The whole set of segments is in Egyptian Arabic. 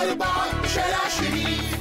أربعة شارع شريف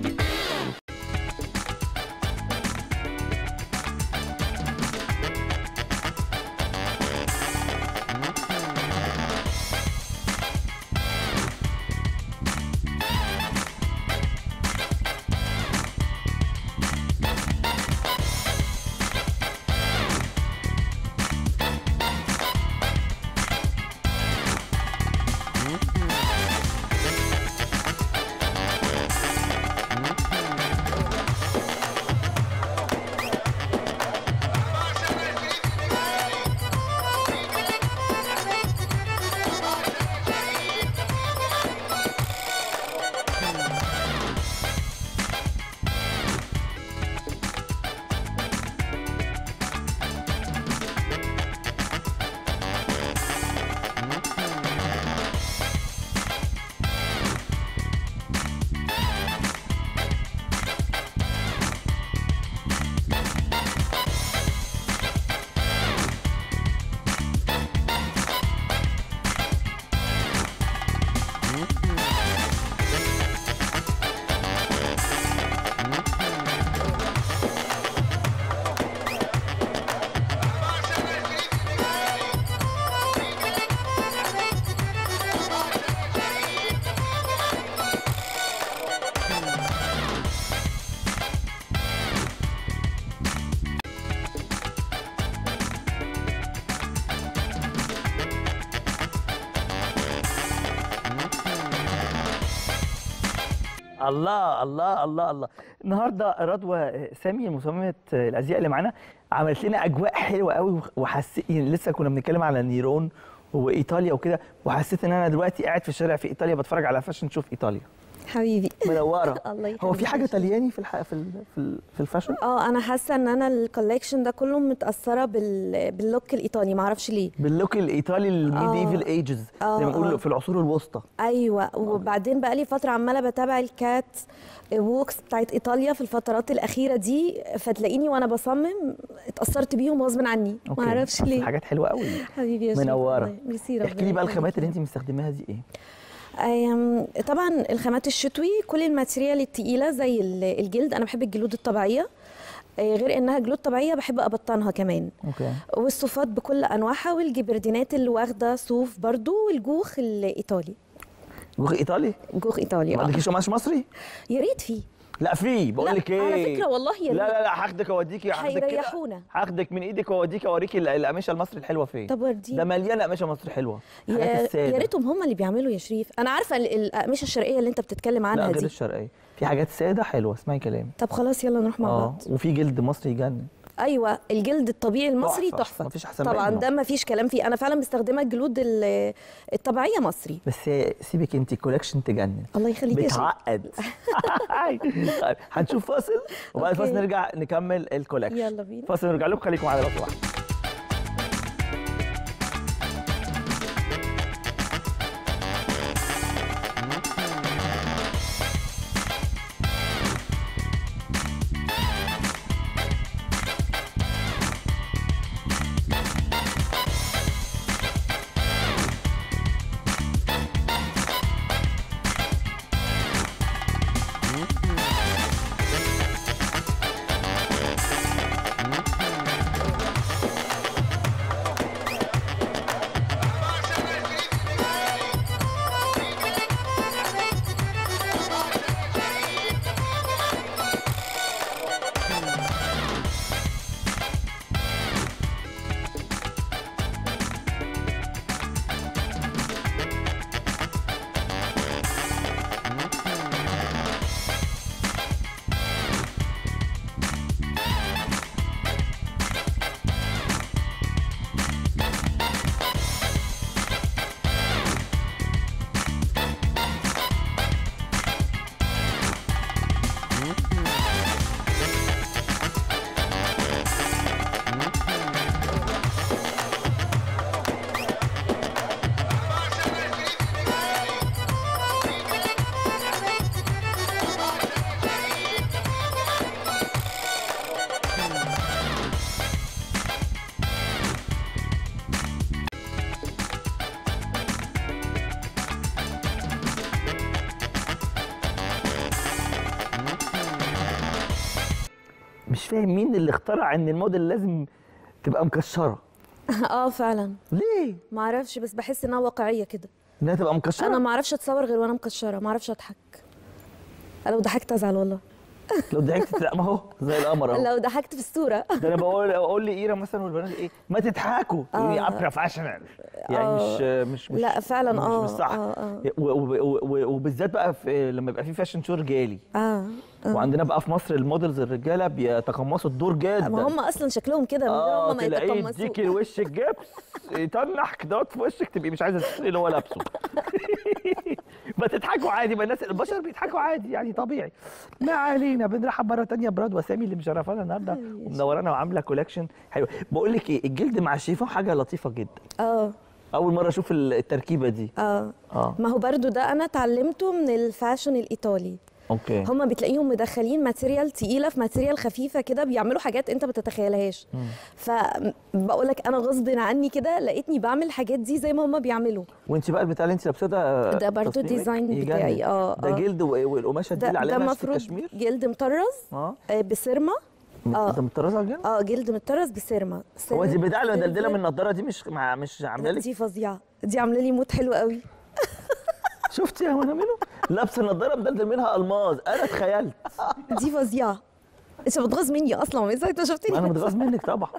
الله الله الله الله النهارده رضوى سامي مصممه الازياء اللي معانا عملت لنا اجواء حلوه قوي وحسيت يعني لسه كنا بنتكلم على نيرون وايطاليا وكده وحسيت ان انا دلوقتي قاعد في الشارع في ايطاليا بتفرج على فاشن شوف ايطاليا حبيبي منوره الله هو في يخليك. حاجه طلياني في الح... في ال... في, ال... في الفاشن اه انا حاسه ان انا الكوليكشن ده كله متاثره بال... باللوك الايطالي معرفش ليه باللوك الايطالي الميديفال ايجز زي ما آه، بنقول آه. في العصور الوسطى ايوه وبعدين بقى لي فتره عماله بتابع الكات ووكس بتاعت ايطاليا في الفترات الاخيره دي فتلاقيني وانا بصمم اتاثرت بيهم غصب عني أوكي. معرفش بس ليه حاجات حلوه قوي حبيبي يا شريف، منوره والله. ميرسي ربنا احكي لي بقى يخليك. الخامات اللي انت مستخدماها دي ايه أيام طبعا الخامات الشتوي كل الماتيريال التقيله زي ال- الجلد انا بحب الجلود الطبيعيه آه، غير انها جلود طبيعيه بحب ابطنها كمان اوكي والصوفات بكل انواعها والجبردينات اللي واخده صوف برضو والجوخ الايطالي جوخ ايطالي جوخ ايطالي ما آه. عندكيش قماش مصري يا ريت فيه لا في بقول لا، لك ايه على فكرة والله يا لا ريت. لا لا هاخدك اوديكي هاخدك كده هيريحونا. هاخدك من ايدك واوديكي اوريكي ال- القماشه المصري الحلوه فين طب وديني. ده مليانه قماشه مصري حلوه حاجات يا الساده يا ريتهم هم اللي بيعملوا يا شريف انا عارفه ال- الاقمشه الشرقيه اللي انت بتتكلم لا عنها غير دي الشرقيه في حاجات ساده حلوه اسمعي كلامي طب خلاص يلا نروح مع اه بعض وفي جلد مصري يجنن ايوه الجلد الطبيعي المصري تحفة. تحفه مفيش أحسن طبعا منه. ده ما فيش كلام فيه انا فعلا مستخدمه الجلود ال- الطبيعيه مصري بس سيبك انت كولكشن تجنن الله يخليك يا شريف بتعقد طيب هنشوف فاصل وبعد أوكي. الفاصل نرجع نكمل الكولكشن يلا بينا. فاصل نرجع لكم خليكم على راسي واحد مش فاهم مين اللي اخترع ان الموديل لازم تبقى مكشره اه فعلا ليه ما اعرفش بس بحس انها واقعيه كده انها تبقى مكشره انا ما اعرفش اتصور غير وانا مكشره ما اعرفش اضحك لو ضحكت ازعل والله لو ضحكت لا ما هو زي القمر اهو لو ضحكت في الصوره ده انا بقول اقول لايرا مثلا والبنات ايه ما تضحكوا تقول لي آه. بروفيشنال يعني مش مش مش لا فعلا مش, اه مش صح اه اه و- و- و- وبالذات بقى في لما يبقى في فاشن شو رجالي اه آه. وعندنا بقى في مصر المودلز الرجاله بيتقمصوا الدور جدا ما هم اصلا شكلهم كده من غير اه هم ما تلاقيه يتقمصوا يديكي وشك جبس يطنح كده في وشك تبقي مش عايزه تشتري اللي هو لابسه ما تضحكوا عادي ما الناس البشر بيضحكوا عادي يعني طبيعي ما علينا بنرحب مره تانية براد وسامي اللي مشرفانا النهارده ومنورانا وعامله كولكشن حلو بقول لك ايه الجلد مع الشيفون حاجه لطيفه جدا اه اول مره اشوف التركيبه دي اه اه ما هو برضو ده انا اتعلمته من الفاشن الايطالي اوكي هما بتلاقيهم مدخلين ماتيريال تقيله في ماتيريال خفيفه كده بيعملوا حاجات انت ما تتخيلهاش فبقول لك انا غصب عني كده لقيتني بعمل الحاجات دي زي ما هما بيعملوا وانت بقى البتاع اللي انت لابساه ده ده برضو تصميمك ديزاين يجنن. بتاعي، اه، ده اه. جلد و- والقماشه دي ده اللي ده عليها نفس المفروض الكشمير جلد مطرز اه آه، بسرمه اه ده مطرز على الجلد اه جلد مطرز بسرمه هو دي البتاع اللي مدلدله سيلفر. من النضاره دي مش مع مش عامله لك دي فظيعه دي عامله لي موت حلو قوي شفتي يا منى منو لابسه النضاره مدلدل منها الماظ انا اتخيلت دي فظيعه انت بتغاظ مني اصلا من ساعه ما شفتني انا متغاظ منك طبعا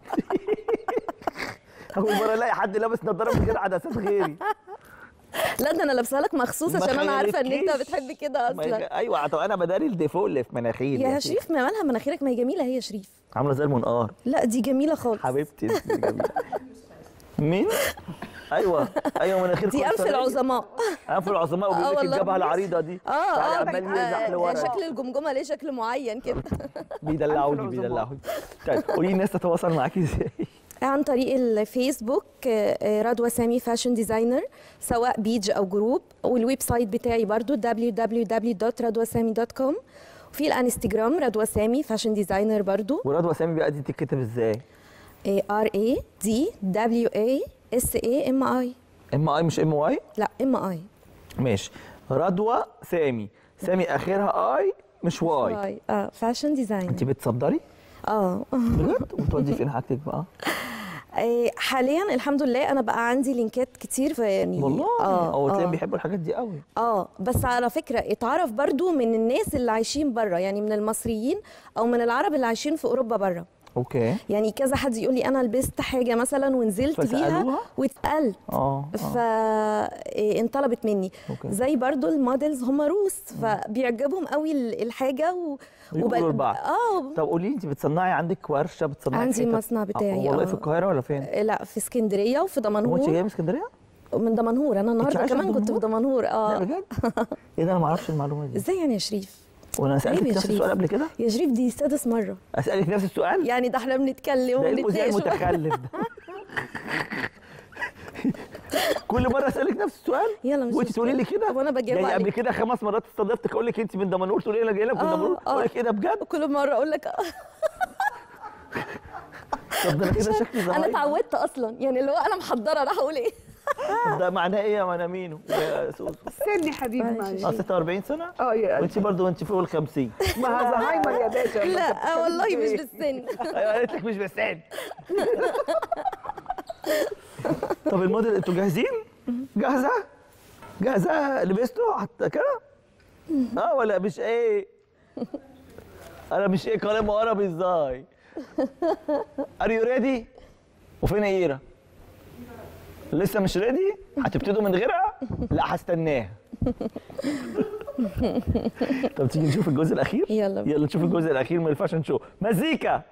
اول مره الاقي حد لابس نضاره من غير عدسات غيري لا ده انا لابسها لك مخصوص ما عشان انا عارفه ان انت خيالكيش. بتحب كده ما اصلا يخ- ايوه طب انا بداري الديفو اللي في مناخيري يا شيخ. شريف ما مالها مناخيرك ما هي جميله هي شريف عامله زي المنقار لا دي جميله خالص حبيبتي انت جميلة. مين ايوه ايوه مناخير دي كل انف سنة. العظماء انف العظماء آه وبيقول لك والله. الجبهه العريضه دي اه تعالي اه عمال يزحف آه، لورا شكل الجمجمه ليه شكل معين كده بيدلعوني بيدلعوني طيب قولي لي الناس تتواصل معاكي ازاي عن طريق الفيسبوك آه، آه، رضوى سامي فاشن ديزاينر سواء بيج او جروب والويب سايت بتاعي برضو www.radwasami.com وفي الانستجرام رضوى سامي فاشن ديزاينر برضو ورضوى سامي بقى دي تتكتب ازاي ار اي دي دبليو اي اس اي ام اي ام اي مش ام واي لا ام اي ماشي رضوى سامي سامي اخرها اي مش واي واي اه فاشن ديزاينر انت بتصدري اه بجد وتودي فين حاجتك بقى آه، حاليا الحمد لله انا بقى عندي لينكات كتير في يعني والله اه هو تلاقيهم آه. بيحبوا الحاجات دي قوي اه بس على فكره اتعرف برضو من الناس اللي عايشين بره يعني من المصريين او من العرب اللي عايشين في اوروبا بره اوكي يعني كذا حد يقول لي انا لبست حاجه مثلا ونزلت بيها فسألوها؟ واتقلت اه آه. فانطلبت مني أوكي. زي برضو الموديلز هم روس فبيعجبهم قوي ال- الحاجه و... بيقولوا لبعض. اه طب قولي لي انت بتصنعي عندك ورشه بتصنعي عندي في حتت؟ مصنع بتاعي، آه، والله آه. في القاهره ولا فين؟ لا في اسكندريه وفي هو انت دمنهور جايه من اسكندريه؟ من دمنهور انا النهارده عايشة في كمان كنت في دمنهور لا اه بجد؟ ايه ده انا ما اعرفش المعلومه دي ازاي يعني يا شريف وانا عيب سالتك يا نفس شريف. السؤال قبل كده؟ يا شريف دي سادس مره اسالك نفس السؤال؟ يعني ده احنا بنتكلم ده ايه المذيع وبنتناقش المتخلف ده؟ كل مره اسالك نفس السؤال يلا مش وانت تقولي لي مشكلة. كده وأنا بجاوب يعني قبل عليك. كده خمس مرات استضفتك اقول لك انت من دمنهور تقولي لي انا جاي لك من آه، دمنهور آه. اقول لك ايه ده بجد؟ كل مره اقول لك طب ده انا كده شكلي انا زهايمر اتعودت اصلا يعني اللي هو انا محضره راح اقول ايه طب ده معناه ايه يا منى مينو؟ يا سوسو استني حبيبي معلش اه 46 سنه؟ اه يا قلبي وانت برضه وانت فوق ال 50 ما زهايمر يا باشا لا آه والله مش بالسن ايوه قالت لك مش بسان طب الموديل انتوا جاهزين؟ جاهزه؟ جاهزه لبسته حتى كده؟ اه ولا مش ايه؟ انا مش ايه كلام عربي ازاي؟ ار يو ريدي؟ وفين ايرا؟ لسه مش ريدي؟ هتبتدوا من غيرها؟ لا هستناها طب تيجي نشوف الجزء الاخير؟ يلا بينا. يلا نشوف الجزء الاخير من الفاشن شو مزيكا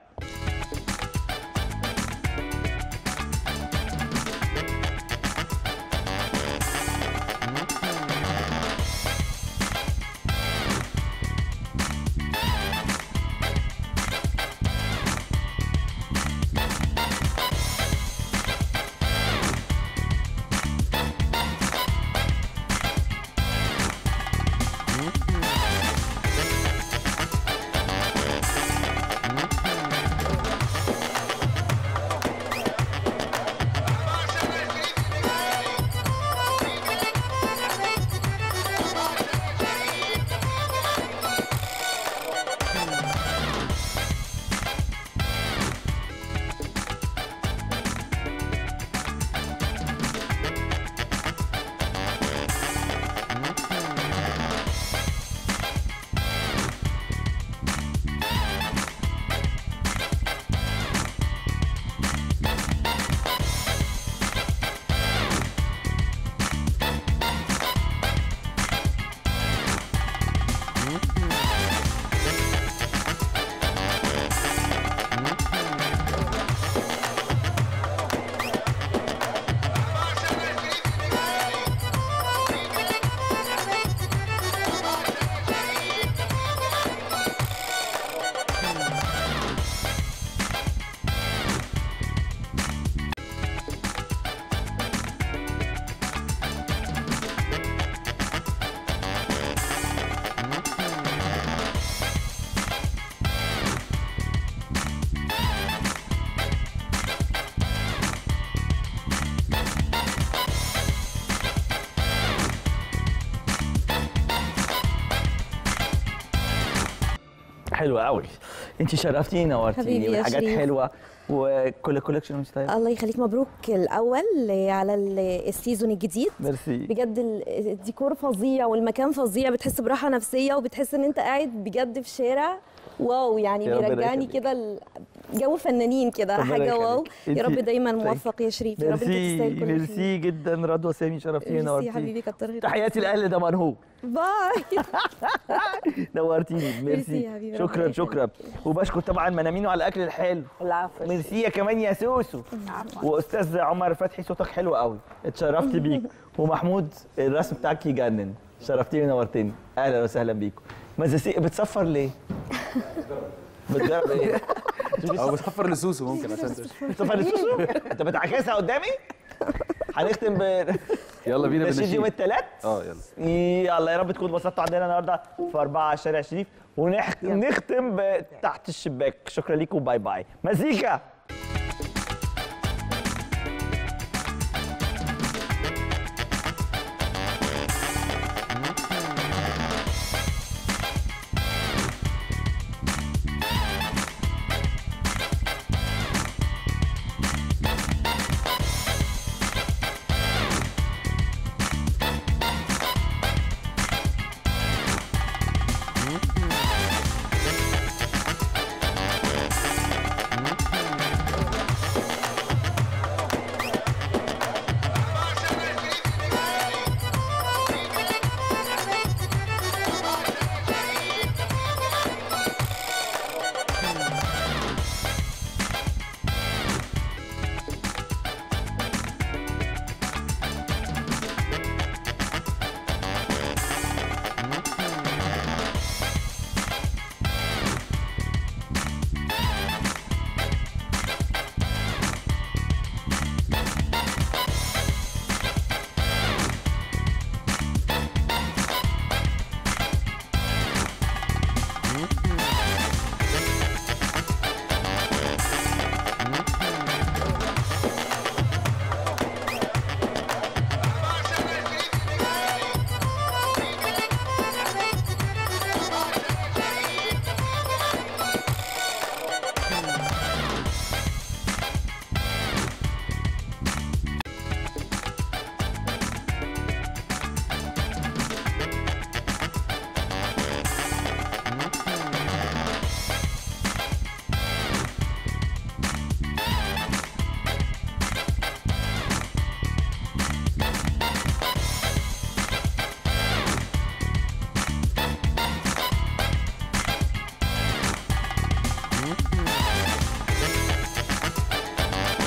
حلوه قوي انت شرفتيني نورتيني حبيبي يا والحاجات شريف. حلوه وكل كولكشن مش طيب الله يخليك مبروك الاول على ال- السيزون الجديد ميرسي بجد ال- الديكور فظيع والمكان فظيع بتحس براحه نفسيه وبتحس ان انت قاعد بجد في شارع واو يعني يا ربنا بيرجعني يخليك. كده ال- جو فنانين كده ربنا حاجه واو يخليك. يا رب انتي- دايما Thank موفق يا شريف يا رب انت ميرسي تستاهل كل خير ميرسي جدا رضوى سامي شرفتيني ميرسي يا نورتيني حبيبي كتر خيرك تحياتي لاهل دمنهور باي نورتيني ميرسي ميرسي يا حبيبي، شكرا ربنا شكرا وبشكر طبعا منامينو على الاكل الحلو العفو ميرسي يا كمان يا سوسو واستاذ عمر فتحي صوتك حلو قوي اتشرفت بيك ومحمود الرسم بتاعك يجنن شرفتيني ونورتني اهلا وسهلا بيكم مزاسي بتصفر ليه؟ بتجرب ايه؟ او بصفر لسوسو ممكن عشان تش- بتصفر لسوسو؟ انت بتعكسها قدامي؟ هنختم ب يلا بينا نشيد يوم بالنشيد الثلاث اه يلا يلا يا رب تكونوا اتبسطتوا عندنا النهارده في أربعة شارع شريف ونختم بتحت الشباك شكرا لكم باي باي مزيكا